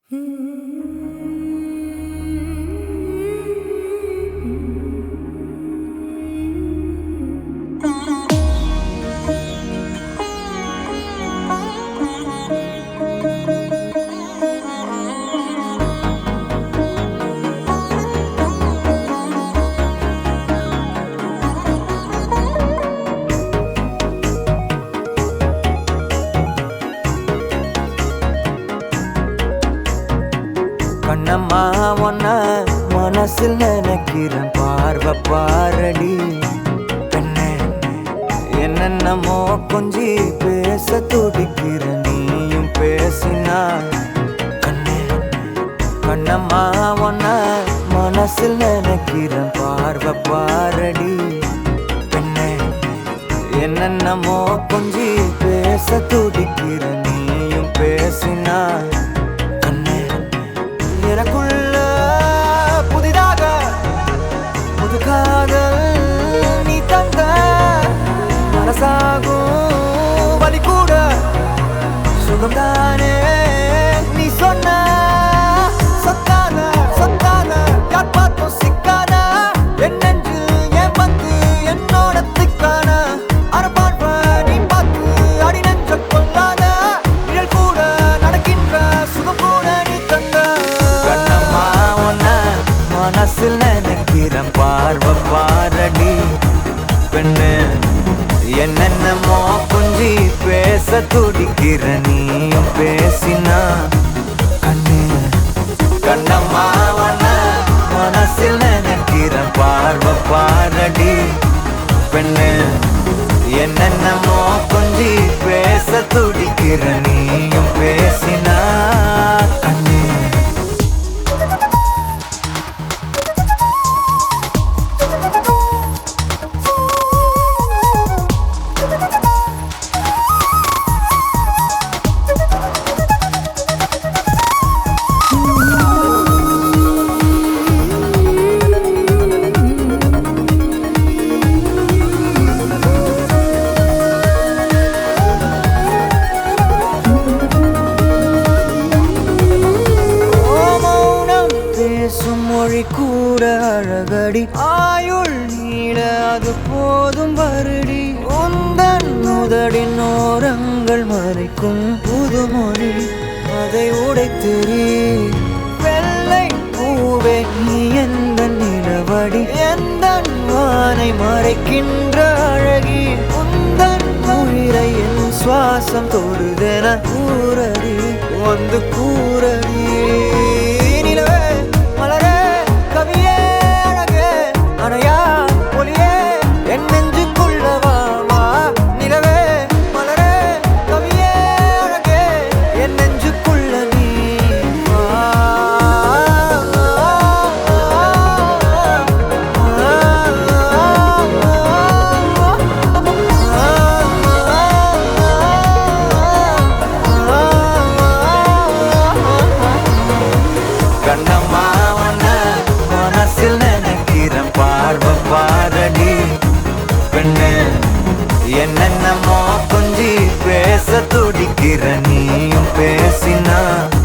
கண்ணம்மா ஒன்ன மனசில் நினைக்கிறேன் பார்வை பாரடி பெண்ணே என்னென்னமோ கொஞ்சி பேச துடிக்கிற நீயும் பேசினா கண்ணே கண்ணம்மா ஒன்ன மனசில் நினைக்கிறேன் பார்வை பாரடி பெண்ணே என்னென்னமோ கொஞ்சி பேச துடிக்கிற நீயும் பேசினா கண்ணே எனக்குள்ள புதிதாக புது காதல் நீ தந்த மனசாகும் வலி கூட சுகம்தானே நீ சொன்ன சொத்தான சொத்தான யார் பார்த்தும் சிக்காத என் நெஞ்சில் ஏன் வந்து என்னோட திக்கான அரபார்ப்ப நீ பார்த்து அடி நெஞ்ச கொள்ளாத நிழல் கூட நடக்கின்ற சுகம் கூட நீ தந்த கண்ணம்மா உன்ன மனசில் நினைக்கிறேன் பார்வை பாரடி பெண்ணு என்னென்னமோ கொஞ்சி பேச துடிக்கிற நீயும் பேசினா கண்ணு கண்ணம்மா உன்ன மனசில் நினைக்கிறேன் பார்வை பாரடி பெண்ணு என்னென்னமோ கொஞ்சி பேச துடிக்கிற நீயும் பேசினா கண்ணு ஓ மௌனம் பேசும் மொழி கூட அழகடி ஆயுள் நீள அது போதும் வருடி உந்தன் முதடின் ஓரங்கள் மறைக்கும் புதுமொழி அதை உடைத்தெறி வெள்ளை பூவே நீ எந்த நிலவடி எந்த வானை மறைக்கின்ற அழகி உந்தன் உயிரை என் சுவாசம் தொடுதென கூறடி வந்து கூறடி நிலவே மலரே கவியே அழகே அணையா ஒளியே என் நெஞ்சுக்குள்ள வா வா நிலவே மலரே கவியே அழகே என் நெஞ்சுக்குள்ள நீ கண்ணம்மா உன்ன மனசில் நினைக்கிறேன் பார்வை பாரடி பெண்ணு என்னென்னமோ கொஞ்சி பேச துடிக்கிற நீயும் பேசினா